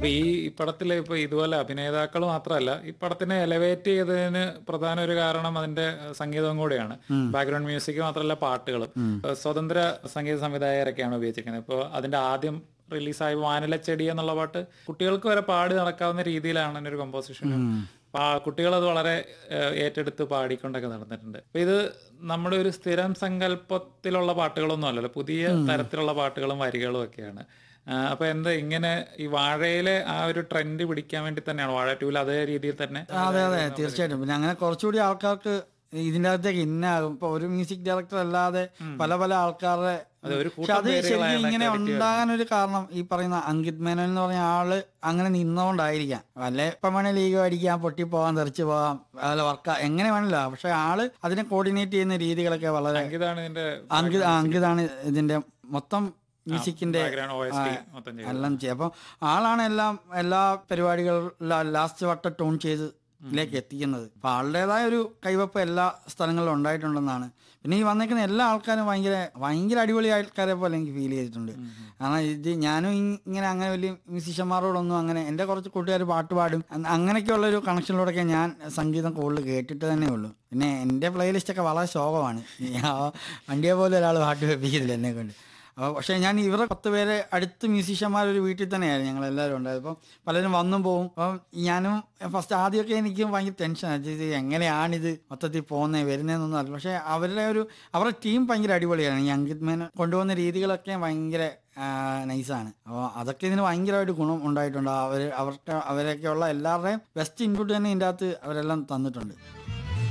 അപ്പൊ ഈ പടത്തില് ഇപ്പൊ ഇതുപോലെ അഭിനേതാക്കൾ മാത്രമല്ല ഈ പടത്തിനെ എലവേറ്റ് ചെയ്തതിന് പ്രധാന ഒരു കാരണം അതിന്റെ സംഗീതവും കൂടിയാണ് ബാക്ക്ഗ്രൗണ്ട് മ്യൂസിക് മാത്രമല്ല പാട്ടുകളും ഏഹ് സ്വതന്ത്ര സംഗീത സംവിധായകരൊക്കെയാണ് ഉപയോഗിച്ചിരിക്കുന്നത് ഇപ്പോൾ അതിന്റെ ആദ്യം റിലീസായ വാനിലച്ചെടി എന്നുള്ള പാട്ട് കുട്ടികൾക്ക് വരെ പാടി നടക്കാവുന്ന രീതിയിലാണ് അതിന്റെ ഒരു കമ്പോസിഷനും കുട്ടികൾ അത് വളരെ ഏഹ്, ഏറ്റെടുത്ത് പാടിക്കൊണ്ടൊക്കെ നടന്നിട്ടുണ്ട് അപ്പൊ ഇത് നമ്മുടെ ഒരു സ്ഥിരം സങ്കല്പത്തിലുള്ള പാട്ടുകളൊന്നും അല്ലല്ലോ പുതിയ തരത്തിലുള്ള പാട്ടുകളും വരികളും ഒക്കെയാണ് ആ, അപ്പൊ എന്താ ഇങ്ങനെ ഈ വാഴയിലെ ആ ഒരു ട്രെൻഡ് പിടിക്കാൻ വേണ്ടി തന്നെയാണ് വാഴ ടൂവിൽ അതേ രീതിയിൽ തന്നെ അതെ അതെ തീർച്ചയായിട്ടും പിന്നെ അങ്ങനെ കുറച്ചുകൂടി ആൾക്കാർക്ക് ഇതിന്റെ അകത്തേക്ക് ഇന്നാകും ഇപ്പൊ ഒരു മ്യൂസിക് ഡയറക്ടർ അല്ലാതെ പല പല ആൾക്കാരുടെ അതെ, ഒരു പക്ഷെ അത് കൂട്ടം ശരിക്കും പേരുകളാണ് ഇങ്ങനെ credit ഉണ്ടാകാൻ ഒരു കാരണം ഈ പറയുന്ന അങ്കിത് മേനോൻ എന്ന് പറഞ്ഞ ആള് അങ്ങനെ നിന്നോണ്ടായിരിക്കാം വല്ല ഇപ്പം വേണേ ലീഗ് അടിക്കാം പൊട്ടി പോകാം തെറിച്ച് പോകാം അതുപോലെ വർക്ക് എങ്ങനെ വേണമല്ലോ പക്ഷെ ആള് അതിനെ കോർഡിനേറ്റ് ചെയ്യുന്ന രീതികളൊക്കെ വളരെ സംഗീതാണ് ഇതിന്റെ അങ്കിത് ആ, അങ്കിതാണ് ഇതിന്റെ മൊത്തം മ്യൂസിക്കിന്റെ ബാക്ക്ഗ്രൗണ്ട് ഒ എസ് ടി മൊത്തം ചെയ്തത് എല്ലാം ചെയ്യും അപ്പം ആളാണ് എല്ലാം എല്ലാ പരിപാടികളിലും ലാസ്റ്റ് വട്ട ടോൺ ചെയ്ത് ലേക്ക് എത്തിക്കുന്നത് അപ്പൊ ആളുടേതായ ഒരു കൈവപ്പ് എല്ലാ സ്ഥലങ്ങളിലും ഉണ്ടായിട്ടുണ്ടെന്നാണ് പിന്നെ ഈ വന്നേക്കുന്ന എല്ലാ ആൾക്കാരും ഭയങ്കര ഭയങ്കര അടിപൊളി ആൾക്കാരെ പോലെ എനിക്ക് ഫീൽ ചെയ്തിട്ടുണ്ട് കാരണം ഇത് ഞാനും ഇ- ഇങ്ങനെ അങ്ങനെ വലിയ മ്യൂസിഷ്യന്മാരോടൊന്നും അങ്ങനെ എൻ്റെ കുറച്ച് കൂട്ടുകാർ പാട്ട് പാടും അ- അങ്ങനെയൊക്കെയുള്ള ഒരു കണക്ഷനിലൂടെയൊക്കെ ഞാൻ സംഗീതം കൂടുതൽ കേട്ടിട്ട് തന്നെ ഉള്ളൂ പിന്നെ എൻ്റെ പ്ലേലിസ്റ്റ് ഒക്കെ വളരെ ശോകമാണ് ഞാൻ വണ്ടിയെ പോലെ ഒരാൾ പാട്ട് വെപ്പിക്കുന്നില്ല എന്നെ കൊണ്ട് അപ്പോൾ പക്ഷേ ഞാൻ ഇവരെ പത്ത് പേരെ അടുത്ത് മ്യൂസീഷ്യന്മാർ ഒരു വീട്ടിൽ തന്നെയായിരുന്നു ഞങ്ങൾ എല്ലാവരും ഉണ്ടായത് അപ്പം പലരും വന്നും പോവും അപ്പം ഞാനും ഫസ്റ്റ് ആദ്യമൊക്കെ എനിക്ക് ഭയങ്കര ടെൻഷൻ ഇത് എങ്ങനെയാണിത് മൊത്തത്തിൽ പോകുന്നത് വരുന്നതെന്നൊന്നും അറിയില്ല പക്ഷേ അവരുടെ ഒരു അവരുടെ ടീം ഭയങ്കര അടിപൊളിയാണ് ഈ അങ്കിത് മേനോൻ കൊണ്ടുവന്ന രീതികളൊക്കെ ഭയങ്കര നൈസാണ് അപ്പോൾ അതൊക്കെ ഇതിന് ഭയങ്കരമായിട്ട് ഗുണം ഉണ്ടായിട്ടുണ്ട് അവർ അവർക്ക് അവരൊക്കെയുള്ള എല്ലാവരുടെയും ബെസ്റ്റ് ഇൻപുട്ട് തന്നെ ഇതിൻ്റെ അകത്ത് അവരെല്ലാം തന്നിട്ടുണ്ട്